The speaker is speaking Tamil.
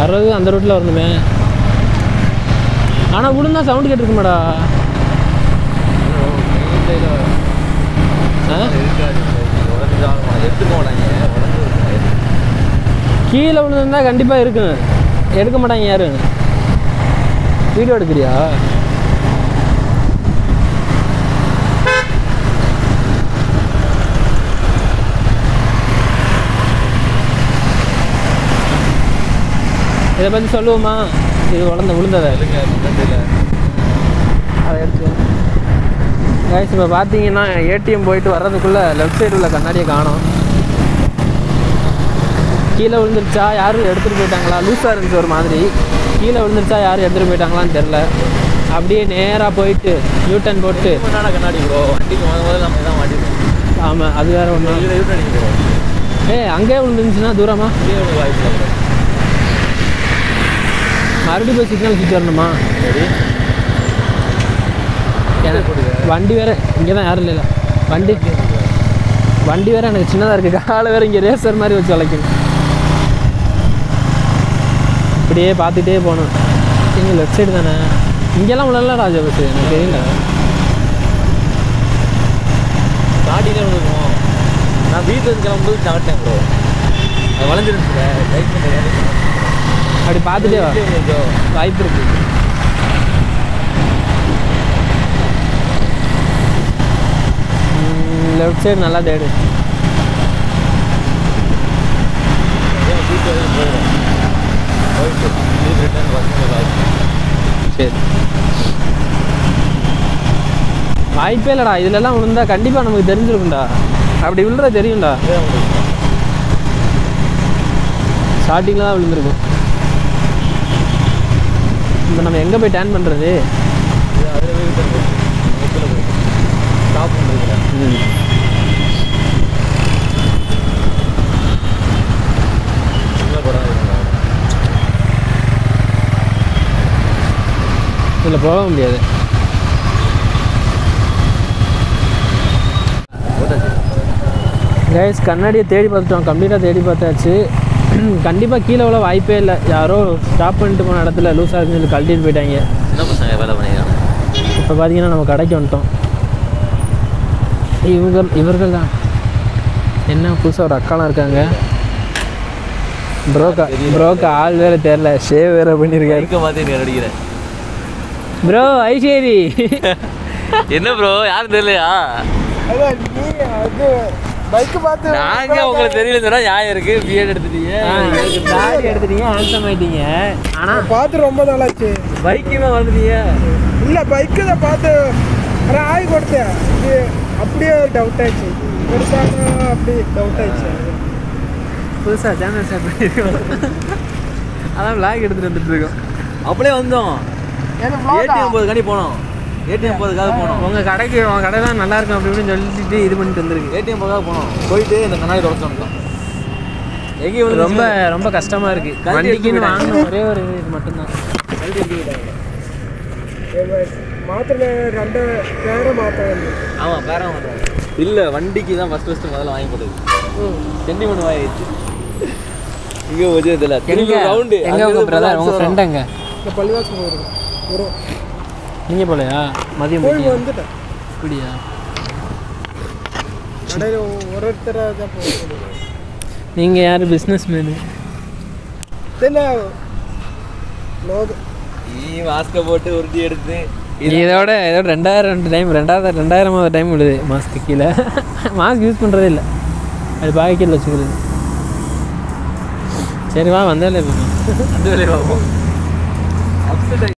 வர்றது அந்த ரூட்டில் வரணுமே ஆனால் விழுந்தா சவுண்டு கேட்டிருக்குமாடா ஆ எடுத்துக்க மாட்டாங்க உடஞ்சு கீழே விழுந்திருந்தா கண்டிப்பாக இருக்கும் எடுக்க மாட்டாங்க யாரும் வீடியோ எடுக்கிறியா இதை பற்றி சொல்லுவோமா இது உடந்த விழுந்ததை அதை எடுத்து கைஸ் இப்போ பார்த்தீங்கன்னா ஏடிஎம் போயிட்டு வர்றதுக்குள்ளே லெஃப்ட் சைடு உள்ள கண்ணாடியை காணோம் கீழே விழுந்துருச்சா யாரும் எடுத்துகிட்டு போயிட்டாங்களா லூஸாக இருந்துச்சு ஒரு மாதிரி கீழே விழுந்துருச்சா யாரும் எடுத்துகிட்டு போயிட்டாங்களான்னு தெரில அப்படியே நேராக போயிட்டு யூ டர்ன் போட்டு பண்ணாட கண்ணாடி ப்ரோ வண்டிக்கு முத முதல்ல நம்ம தான் மாட்டிருக்கோம் ஆமாம் அது வேறு ஒன்று இதில் யூட் அடிக்க ப்ரோ ஏய் அங்கேயே விழுந்துருந்துச்சுன்னா தூரமா இதே ஒரு வாய்ப்பு இல்லை ப்ரோ மறுபடியும் போய் சிக்னல் சுற்றி வரணுமா சரி எனக்கு வண்டி வேற இங்கே தான் யாரும் இல்லை வண்டி வண்டி வேற எனக்கு சின்னதாக இருக்குது காலை வேற இங்கே ரேசர் மாதிரி வச்சு வளைக்கணும் இப்படியே பார்த்துட்டே போகணும் இங்கே லெஃப்ட் சைடு தானே இங்கெல்லாம் உள்ளல ராஜா பஸ் எனக்கு தெரியல ஸ்டார்டிங்கில் இருக்கும் நான் வீட்டில் இருந்து கிளம்பும்போது சாப்பிட்டேன் ப்ரோ அது வளைஞ்சிருந்துச்சு லைட் பண்ணுறது அப்படி பார்த்துட்டே வா வாய்ப்பு இருக்கு லெஃப்ட் சைடு நல்லா தேடு சரி வாய்ப்பே இல்லைடா இதுலலாம் விழுந்தா கண்டிப்பாக நமக்கு தெரிஞ்சிருக்கும்டா அப்படி விழுற தெரியும்டா ஸ்டார்டிங்கில் தான் விழுந்திருக்கும் இப்போ நம்ம எங்கே போய் டேன் பண்ணுறது ஸ்டாப் பண்ணுறதுல சின்ன படம் இருக்குங்க. இதில் போக முடியாது போட்டாச்சு கைஸ் கண்ணாடியை தேடி பார்த்துட்டோம் கம்ப்ளீட்டாக தேடி பார்த்தாச்சு கண்டிப்பாக கீழே விழ வாய்ப்பே இல்லை யாரோ ஸ்டாப் பண்ணிட்டு போன இடத்துல லூஸாக இருக்குன்னு சொல்லி கழட்டிட்டு போயிட்டாங்க சின்ன பசங்க வேலை பண்ணிக்கிறாங்க இப்போ பார்த்தீங்கன்னா நம்ம கடைக்கு வந்துட்டோம் இவங்க இவர்கள் தான் என்ன புதுசாக ஒரு அக்காலாம் இருக்காங்க ப்ரோக்கா ப்ரோக்கா ஆள் வேறு தெரில ஷேவ் வேறு பண்ணியிருக்காரு பைக்கை பார்த்து நீ அடிக்கிறேன் ப்ரோ ஐஸ்வரி என்ன ப்ரோ யாரும் தெரியலையா அதான் நீ அது பைக்கு பார்த்து நாங்க உங்களுக்கு தெரியல சொன்னா நியாயம் இருக்கு பிஎட் எடுத்துட்டீங்க தாடி எடுத்துட்டீங்க ஹேண்ட்ஸம் ஆயிட்டீங்க ஆனால் பார்த்து ரொம்ப நாளாச்சு பைக்குமே வந்துட்டீங்க இல்லை பைக்கு தான் பார்த்து அரை ஆய் கொடுத்தேன் இது அப்படியே டவுட் ஆயிடுச்சு பெருசாக அப்படி டவுட் ஆயிடுச்சு புதுசாக சேனல் ஸ்டார்ட் பண்ணியிருக்கோம் அதான் லாக் எடுத்துகிட்டு வந்துட்டு இருக்கோம் அப்படியே வந்தோம் ஏன்னா vlog ஆ? ஏடிஎம் போதுக்காண்டி போனோம் ஏடிஎம் போதுக்காக போனோம் உங்கள் கடைக்கு உங்கள் கடை தான் நல்லா இருக்கும் அப்படி இப்படின்னு சொல்லிட்டு இது பண்ணிட்டு வந்திருக்கு ஏடிஎம் போதுக்காக போனோம் போயிட்டு இந்த கண்ணாடி தொடச்சு வந்துட்டோம் எங்கேயும் வந்து ரொம்ப ரொம்ப கஷ்டமாக இருக்குது கழட்டி வண்டிக்குன்னு எடுத்து வாங்கின ஒரே ஒரு இது மட்டும்தான் மாத்திர ரெண்டு பேரும் மாத்திரம் ஆமாம் பேர மாட்டோம் இல்லை வண்டிக்கு தான் ஃபஸ்ட் ஃபஸ்ட்டு முதல்ல வாங்கி போட்டது சென்டிமெண்ட் வாங்கிடுச்சு இங்கே போச்சு இதில் எங்க ரவுண்டு எங்க உங்க பிரதர் உங்க ஃப்ரெண்ட் எங்க இந்த பள்ளிவாசல் போயிருக்கு வரும் நீங்க போலையா மதியம் போய் போயிட்டியா? வந்துட்டேன் அப்படியா கடையில் ஒரு ஒருத்தராக தான் போகிறேன் நீங்க யாரு பிஸ்னஸ் மேனு தெரியல லோகு நீ மாஸ்கை போட்டு உருட்டி எடுத்து இதோட இதோட ரெண்டாயிரம் ரெண்டு டைம் ரெண்டாவது ரெண்டாயிரமாவது டைம் விழுது மாஸ்க்கு கீழே மாஸ்க் யூஸ் பண்ணுறதே இல்லை அது பாக்கெட்டில் வச்சுக்கிறது சரி வா வந்தாலே அந்த வேலையை பார்ப்போம் அப்செட்